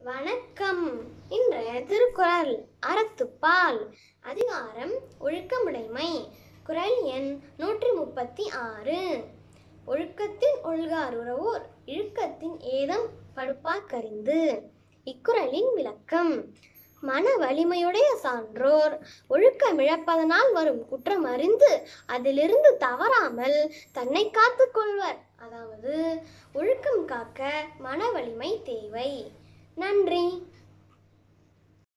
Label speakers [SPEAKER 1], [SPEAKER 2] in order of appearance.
[SPEAKER 1] வணக்கம் இன்றைய திருக்குறள் அறத்துப்பால் அதிகாரம் ஒழுக்கமுடைமை குறள் எண் நூற்றி முப்பத்தி ஆறு ஒழுக்கத்தின் ஒழுகார் உறவோர் இழுக்கத்தின் ஏதம் படுப்பாக்கறிந்து இக்குறளின் விளக்கம் மன வலிமையுடைய சான்றோர் ஒழுக்கமிழப்பதனால் வரும் குற்றம் அறிந்து அதிலிருந்து தவறாமல் தன்னை காத்துக் கொள்வர் அதாவது ஒழுக்கம் காக்க மன வலிமை தேவை நன்றி